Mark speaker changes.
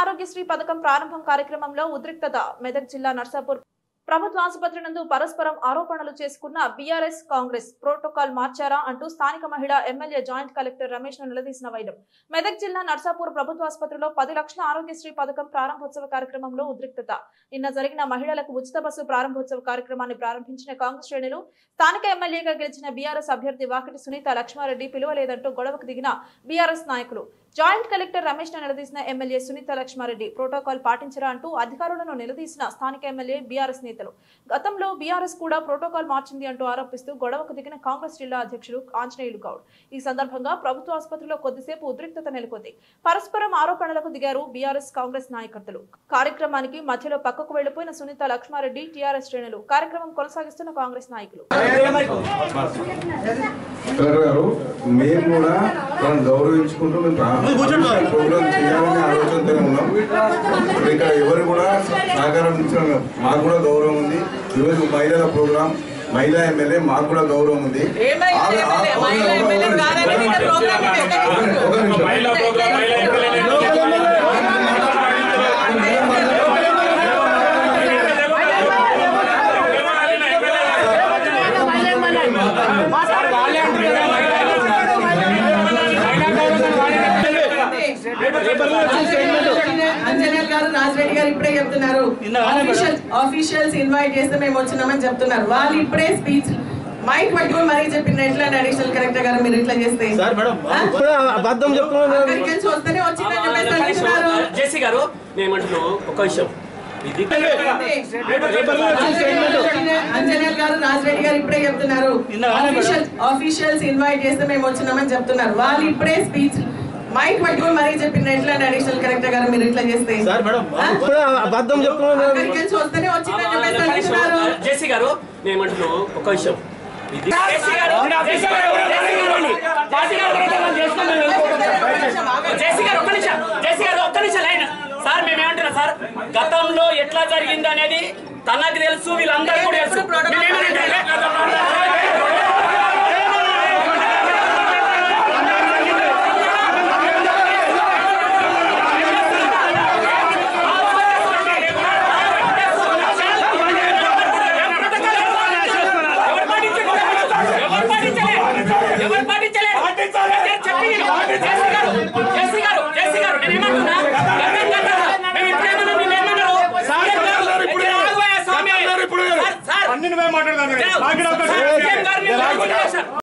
Speaker 1: ఆరోగ్యశ్రీ పథకం ప్రారంభం కార్యక్రమంలో ఉద్రిక్తత మెదక్ జిల్లా నర్సాపూర్ ప్రభుత్వ ఆసుపత్రి నందు పరస్పరం ఆరోపణలు చేసుకున్న బీఆర్ఎస్ కాంగ్రెస్ ప్రోటోకాల్ మార్చారా అంటూ స్థానిక మహిళ ఎమ్మెల్యే జాయింట్ కలెక్టర్ రమేష్ ను నిలదీసిన వైనం మెదక్ జిల్లా నర్సాపూర్ ప్రభుత్వ ఆసుపత్రిలో పది లక్షల ఆరోగ్యశ్రీ పథకం ప్రారంభోత్సవ కార్యక్రమంలో ఉద్రిక్తత నిన్న జరిగిన మహిళలకు ఉచిత బస్సు ప్రారంభోత్సవ కార్యక్రమాన్ని ప్రారంభించిన కాంగ్రెస్ శ్రేణులు స్థానిక ఎమ్మెల్యేగా గెలిచిన బీఆర్ఎస్ అభ్యర్థి వాకిటి సునీత లక్ష్మారెడ్డి పిలువలేదంటూ గొడవకు దిగిన బీఆర్ఎస్ నాయకులు జాయింట్ కలెక్టర్ రమేష్ ను నిలదీసిన ఎమ్మెల్యే సునీత లక్ష్మారెడ్డి ప్రోటోకాల్ పాటించరా అంటూ అధికారులను నిలదీసిన స్థానిక ఎమ్మెల్యే బీఆర్ఎస్ నేతలు గతంలో బీఆర్ఎస్ కూడా ప్రోటోకాల్ మార్చింది అంటూ ఆరోపిస్తూ గొడవకు దిగిన కాంగ్రెస్ జిల్లా అధ్యక్షుడు ఆంజనేయులు గౌడ్ ఈ సందర్భంగా ప్రభుత్వ ఆసుపత్రిలో కొద్దిసేపు ఉద్రిక్తత నెలకొంది పరస్పరం ఆరోపణలకు దిగారు బీఆర్ఎస్ కాంగ్రెస్ నాయకర్తలు కార్యక్రమానికి మధ్యలో పక్కకు వెళ్లిపోయిన సునీత లక్ష్మారెడ్డి టీఆర్ఎస్ శ్రేణులు కార్యక్రమం కొనసాగిస్తున్న కాంగ్రెస్ నాయకులు
Speaker 2: కలెక్టర్ గారు మేము కూడా వాళ్ళని గౌరవించుకుంటూ మేము ప్రా- ప్రోగ్రామ్ చేయాలనే ఆలోచనతో ఉన్నాం ఇప్పుడు ఇక్కడ ఎవరు కూడా సహకారం ఇచ్చిన మాకు కూడా గౌరవం ఉంది ఈరోజు మహిళల ప్రోగ్రామ్ మహిళా ఎమ్మెల్యే మాకు కూడా గౌరవం ఉంది
Speaker 3: ఏమైనా
Speaker 2: ఆమె- ఆ-
Speaker 3: ఎమ్మెల్యే, మహిళా ఎమ్మెల్యే కాదని నిన్న ప్రోగ్రామ్
Speaker 2: ఒక నిమిషం, ఒక నిమిషం.
Speaker 4: మహిళా ప్రోగ్రామ్ మహిళా ఎమ్మెల్యే
Speaker 3: అంజనేయులు గారు రాజరెడ్డి గారు ఇప్పుడే చెప్తున్నారు ఆఫీషియల్స్ ఇన్వైట్ చేస్తే మేము వచ్చినామని చెప్తున్నారు వాళ్ళు ఇప్పుడే స్పీచ్ మైక్ పట్టుకొని మరీ చెప్పింది ఎట్లా అడిషనల్ కలెక్టర్ గారు మీరు ఇట్లా చేస్తే
Speaker 5: సార్ మేడం
Speaker 3: ఆ?
Speaker 5: ఇప్పుడే అబద్ధం చెప్తున్నాను
Speaker 3: అక్కడికి వెళ్ళి వస్తేనే వచ్చిందని చెప్పేసి అంటున్నారు
Speaker 6: జేసీ గారు నేనేమంటున్నాను ఒక విషయం ఇది
Speaker 3: అంజనేయులు గారు రాజరెడ్డి గారు ఇప్పుడే చెప్తున్నారు ఆఫీషియల్స్ ఇన్వైట్ చేస్తే మేము వచ్చినామని చెప్తున్నారు వాళ్ళు ఇప్పుడే స్పీచ్ మైక్ పట్టుకొని మరీ చెప్పింది ఎట్లా అడిషనల్ కలెక్టర్ గారు మీరు ఇట్లా చేస్తే
Speaker 5: సార్ మేడం
Speaker 3: ఆ?
Speaker 5: ఇప్పుడే అబద్ధం చెప్తున్నాను
Speaker 3: అక్కడికి వెళ్ళి వస్తేనే వచ్చిందని చెప్పేసి అంటున్నారు
Speaker 6: జేసీ గారు నేనేమంటున్నాను ఒక విషయం ఇది జేసీ గారు జేసీ గారు జేసీ గారు జేసీ గారు ఒక్క నిమిషం జేసీ గారు ఒక్క నిమిషం లైన్ సార్ మేము ఏమంటున్నాం సార్ గతంలో ఎట్లా జరిగింది అనేది తనకు తెలుసు వీళ్ళందరూ కూడా తెలుసు మేమేమంటున్నాం? ఎవరు పాటించలేదు? ఎవరు పాటించలేదు? ఎవరు పాటించలేదు? చెప్పి నేను- జేసీ గారు, జేసీ గారు, జేసీ గారు, నేనేమంటున్నా? గతం గతంలో మేము ఇప్పుడేమన్నాం, వీళ్ళేమన్నారు? ఇక్కడ ఆగుపోయా స్వామి. Sir, sir.
Speaker 4: అన్ని నువ్వే మాట్లాడదాం
Speaker 6: సార్, సీఎం గారు మేము